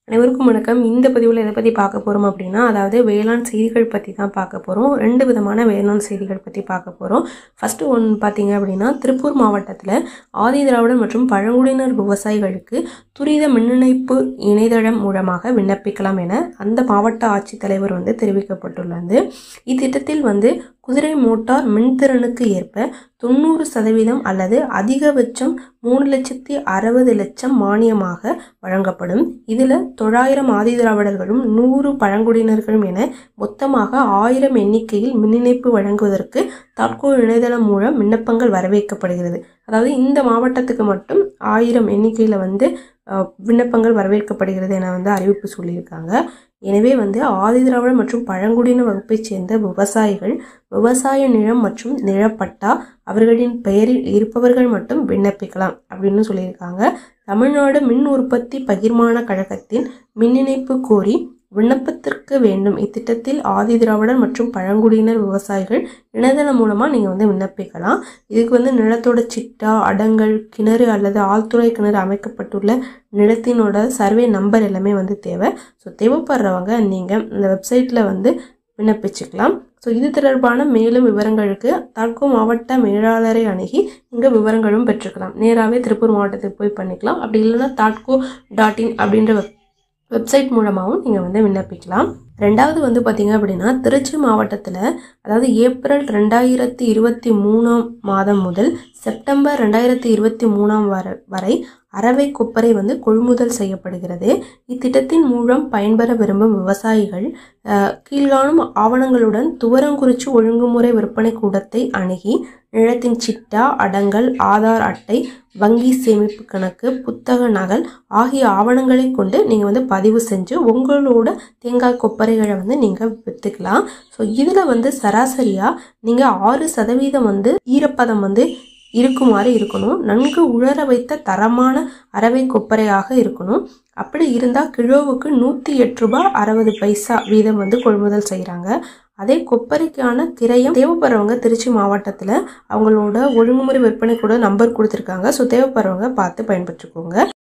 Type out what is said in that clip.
அனைவருக்கும் வணக்கம் இந்த பதிவில் எதை பற்றி பார்க்க போகிறோம் அப்படின்னா அதாவது வேளாண் செய்திகள் பற்றி தான் பார்க்க போகிறோம் ரெண்டு விதமான வேளாண் செய்திகள் பற்றி பார்க்க போகிறோம் ஃபஸ்ட்டு ஒன்று பார்த்தீங்க அப்படின்னா திருப்பூர் மாவட்டத்தில் ஆதி திராவிடர் மற்றும் பழங்குடியினர் விவசாயிகளுக்கு துரித மின்னிணைப்பு இணையதளம் மூலமாக விண்ணப்பிக்கலாம் என அந்த மாவட்ட ஆட்சித்தலைவர் வந்து தெரிவிக்கப்பட்டுள்ளது இத்திட்டத்தில் வந்து குதிரை மோட்டார் மின்திறனுக்கு ஏற்ப தொண்ணூறு சதவீதம் அல்லது அதிகபட்சம் மூணு லட்சத்தி அறுபது லட்சம் மானியமாக வழங்கப்படும் இதில் தொள்ளாயிரம் ஆதிதிராவிடர்களும் நூறு பழங்குடியினர்களும் என மொத்தமாக ஆயிரம் எண்ணிக்கையில் மின்னிணைப்பு வழங்குவதற்கு தாட்கோ இணையதளம் மூலம் விண்ணப்பங்கள் வரவேற்கப்படுகிறது அதாவது இந்த மாவட்டத்துக்கு மட்டும் ஆயிரம் எண்ணிக்கையில் வந்து அஹ், விண்ணப்பங்கள் வரவேற்கப்படுகிறது என வந்து அறிவிப்பு சொல்லியிருக்காங்க எனவே வந்து ஆதிதிராவிடர் மற்றும் பழங்குடியின வகுப்பைச் சேர்ந்த விவசாயிகள் விவசாய நிலம் மற்றும் நிலப்பட்டா அவர்களின் பெயரில் இருப்பவர்கள் மட்டும் விண்ணப்பிக்கலாம் அப்படின்னு சொல்லியிருக்காங்க தமிழ்நாடு மின் உற்பத்தி பகிர்மான கழகத்தின் மின் இணைப்பு கோரி விண்ணப்பத்திற்கு வேண்டும் இத்திட்டத்தில் ஆதி திராவிடர் மற்றும் பழங்குடியினர் விவசாயிகள் இணையதளம் மூலமாக நீங்கள் வந்து விண்ணப்பிக்கலாம் இதுக்கு வந்து நிலத்தோட சிட்டா அடங்கல் கிணறு அல்லது ஆழ்துளை கிணறு அமைக்கப்பட்டுள்ள நிலத்தினோட சர்வே நம்பர் எல்லாமே வந்து தேவை ஸோ தேவைப்படுறவங்க நீங்கள் இந்த வெப்சைட்டில் வந்து விண்ணப்பிச்சுக்கலாம் ஸோ இது தொடர்பான மேலும் விவரங்களுக்கு தாட்கோ மாவட்ட மேலாளரை அணுகி இங்கே விவரங்களும் பெற்றுக்கலாம் நேராகவே திருப்பூர் மாவட்டத்துக்கு போய் பண்ணிக்கலாம் அப்படி இல்லைன்னா தாட்கோ டாட் இன் அப்படின்ற வெப் வெப்சைட் மூலமாகவும் நீங்கள் வந்து விண்ணப்பிக்கலாம் ரெண்டாவது வந்து பார்த்தீங்க அப்படின்னா திருச்சி மாவட்டத்தில் அதாவது ஏப்ரல் ரெண்டாயிரத்தி இருபத்தி மூணாம் மாதம் முதல் செப்டம்பர் ரெண்டாயிரத்தி இருபத்தி மூணாம் வர வரை அரவை கொப்பரை வந்து கொள்முதல் செய்யப்படுகிறது இத்திட்டத்தின் மூலம் பயன்பெற விரும்பும் விவசாயிகள் அஹ், கீழ்காணும் ஆவணங்களுடன் துவரங்குறிச்சி ஒழுங்குமுறை விற்பனை கூடத்தை அணுகி நிலத்தின் சிட்டா அடங்கல் ஆதார் அட்டை வங்கி சேமிப்பு கணக்கு புத்தக நகல் ஆகிய ஆவணங்களை கொண்டு நீங்கள் வந்து பதிவு செஞ்சு உங்களோட தேங்காய் கொப்பரைகளை வந்து நீங்கள் விற்றுக்கலாம் ஸோ இதில் வந்து சராசரியாக நீங்கள் ஆறு சதவீதம் வந்து ஈரப்பதம் வந்து இருக்குமாறு இருக்கணும் நன்கு உலர வைத்த தரமான அரவை கொப்பரையாக இருக்கணும் அப்படி இருந்தால் கிலோவுக்கு நூற்றி எட்டு ரூபாய் அறுபது பைசா வீதம் வந்து கொள்முதல் செய்கிறாங்க அதே கொப்பரைக்கான கிரயம் தேவைப்படுறவங்க திருச்சி மாவட்டத்தில் அவங்களோட ஒழுங்குமுறை விற்பனை கூட நம்பர் கொடுத்துருக்காங்க ஸோ தேவைப்படுறவங்க பார்த்து பயன்பெற்றுக்கோங்க